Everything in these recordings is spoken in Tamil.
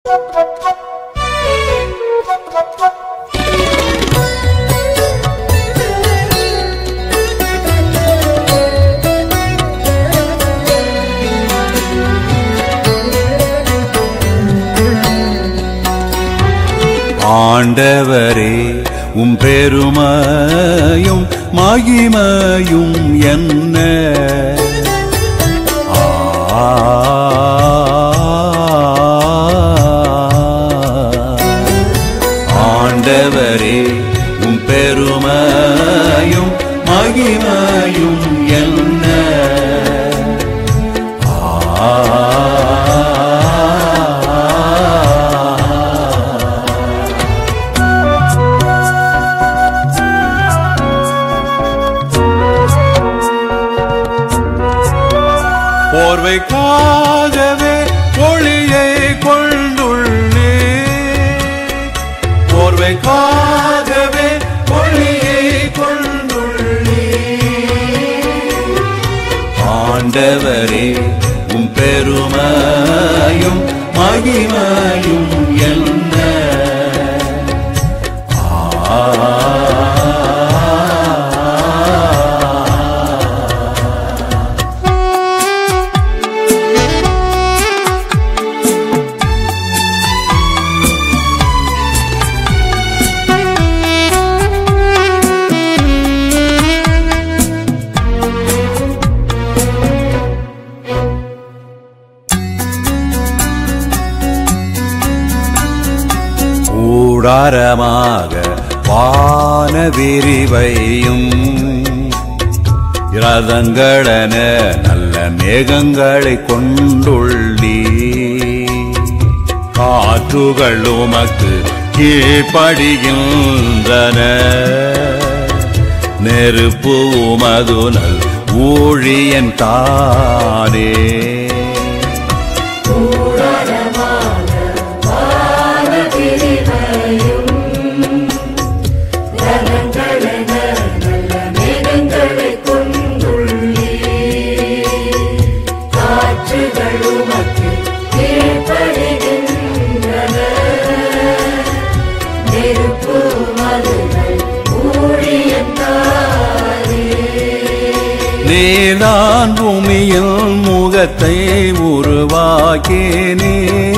ஆண்டவரே உம் பெருமையும் மகிமையும் என்ன ஆண்டவரே உம் பெருமையும் மகிமையும் என்ன போர்வைக்காகவே ஒளியை கொண்டுள்ளே போர்வைக்காகவே ஒளியை கொண்டுள்ளே ஆண்டவரே உம் பெருமையும் மகிமையும் என்ன கூடாரமாக வான விரிவையும் ரதங்களென நல்ல மேகங்களை கொண்டுள்ளி காற்றுகள் உமக்கு கீழ்ப்படிகின்றன நெருப்பு உமதுனல் ஊழியன் தானே நீதான் பூமியில் முகத்தை உருவாக்கினே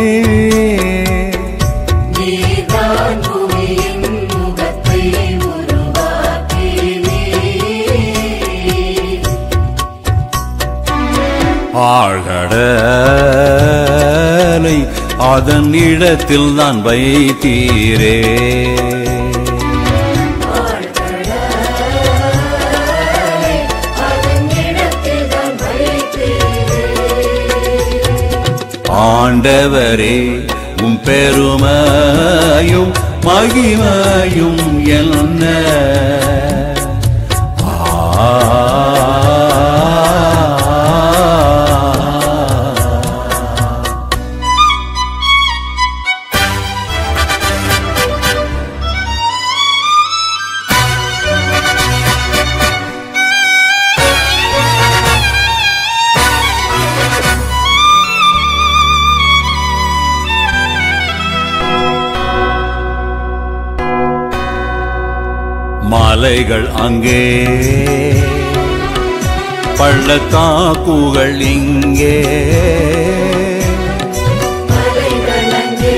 நீதான் பூமியின் முகத்தை உருவாக்கினே ஆழ்கடலை அதன் இடத்தில் தான் வைத்தீரே அதன் இடத்தில்தான் வைத்தீரே ஆண்டவரே உம் பெருமையும் மகிமையும் என்ன ஆ மலைகள் அங்கே பள்ளத்தாக்குகள் இங்கே மலைகள் அங்கே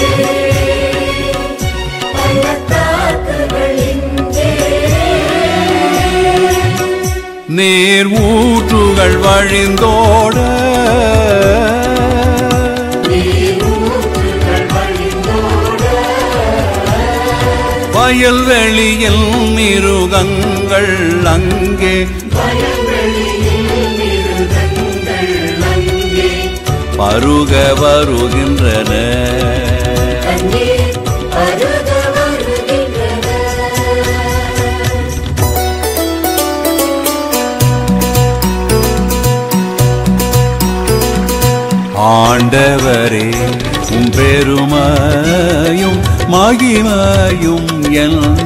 பள்ளத்தாக்குகள் இங்கே நீர் ஊற்றுகள் வழிந்தோட நீரூற்றுகள் வழிந்தோட வயல்வெளியில் மிருகங்கள் அங்கே வயல்வெளியில் மிருகங்கள் அங்கே பருக வருகின்றன தண்ணீர் அருக வருகின்றன ஆண்டவரே உம் பெருமையும் மகிமையும் என்ன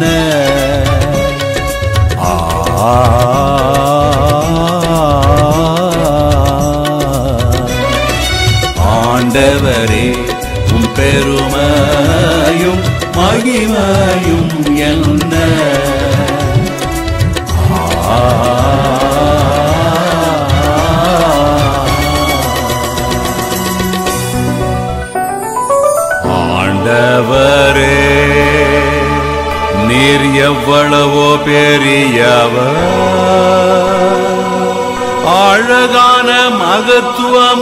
ஆண்டவரே உம் பெருமையும் மகிமையும் என்ன ஆண்டவரே நீர் எவ்வளவோ பெரியவர் அழகான மகத்துவம்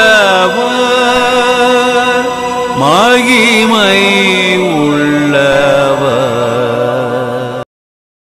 உள்ளவர் மகிமை உள்ளவர்